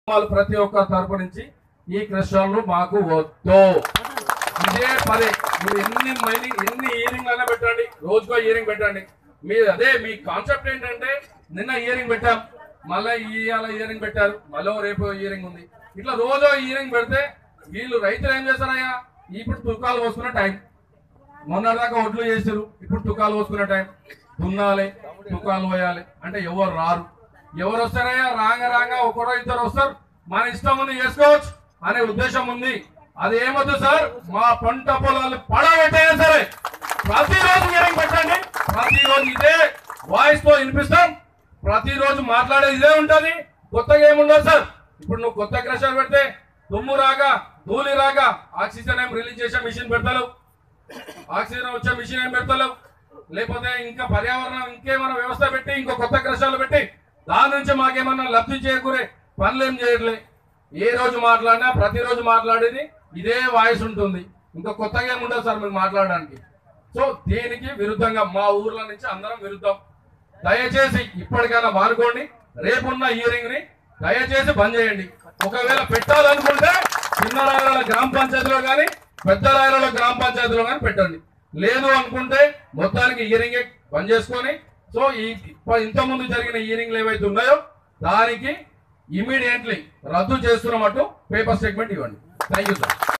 వాళ్ళు ప్రతి ఒక్క తరపు నుంచి ఈ క్రిస్టియన్లు మాకు వద్దు ఇదే పదే మీరు ఎన్ని మైనింగ్ ఎన్ని ఇయరింగ్ అయినా పెట్టండి రోజుకో ఇయరింగ్ పెట్టండి మీరు అదే మీ కాన్సెప్ట్ ఏంటంటే నిన్న ఇయరింగ్ పెట్టాం మళ్ళీ ఇవాళ ఇయరింగ్ పెట్టారు మళ్ళీ రేపు ఇయరింగ్ ఉంది ఇట్లా రోజు ఇయరింగ్ పెడితే వీళ్ళు రైతులు ఏం చేస్తారయ్యా ఇప్పుడు తుకాలు పోసుకునే టైం మొన్నటిదాకా ఒడ్లు చేసారు ఇప్పుడు తుకాలు పోసుకునే టైం దున్నాలి తుకాలు పోయాలి అంటే ఎవరు రారు ఎవరు వస్తారయ్యా రాంగ రాంగ ఒకరో ఇద్దరు వస్తారు మన ఇష్టం ఉంది చేసుకోవచ్చు అనే ఉద్దేశం ఉంది అది ఏమొద్దు సార్ మా పంట పొలాలు పడబెట్టైనా సరే ప్రతిరోజు మీటింగ్ పెట్టండి ప్రతిరోజు ఇదే వాయిస్ తో వినిపిస్తాం ప్రతిరోజు మాట్లాడేది ఇదే ఉంటది కొత్తగా ఏముండదు సార్ ఇప్పుడు నువ్వు కొత్త క్రషర్ పెడితే దుమ్ము రాగా ధూళి రాగా ఆక్సిజన్ ఏం రిలీజ్ చేసే మిషన్ పెడతలేవు ఆక్సిజన్ వచ్చే మిషన్ ఏం పెడతలేవు లేకపోతే ఇంకా పర్యావరణం ఇంకేమైనా వ్యవస్థ పెట్టి ఇంకో కొత్త కష్టాలు పెట్టి దాని నుంచి మాకేమన్నా లబ్ధి చేకూరే పనులు ఏం చేయట్లే ఏ రోజు మాట్లాడినా ప్రతిరోజు మాట్లాడేది ఇదే వాయిస్ ఉంటుంది ఇంకా కొత్తగా ఏమి ఉండదు సార్ మీరు మాట్లాడడానికి సో దీనికి విరుద్ధంగా మా ఊర్ల నుంచి అందరం విరుద్ధం దయచేసి ఇప్పటికైనా మానుకోండి రేపున్న హియరింగ్ ని దయచేసి బంద్ చేయండి ఒకవేళ పెట్టాలనుకుంటే చిన్న రాయల గ్రామ పంచాయతీలో కానీ పెద్ద రాయల గ్రామ పంచాయతీలో కానీ పెట్టండి లేదు అనుకుంటే మొత్తానికి హియరింగ్ బంద్ చేసుకొని సో ఈ ఇంత ముందు జరిగిన హియరింగ్లు ఏవైతే ఉన్నాయో దానికి ఇమీడియట్లీ రద్దు చేస్తున్నట్టు పేపర్ స్టేట్మెంట్ ఇవ్వండి థ్యాంక్ యూ సార్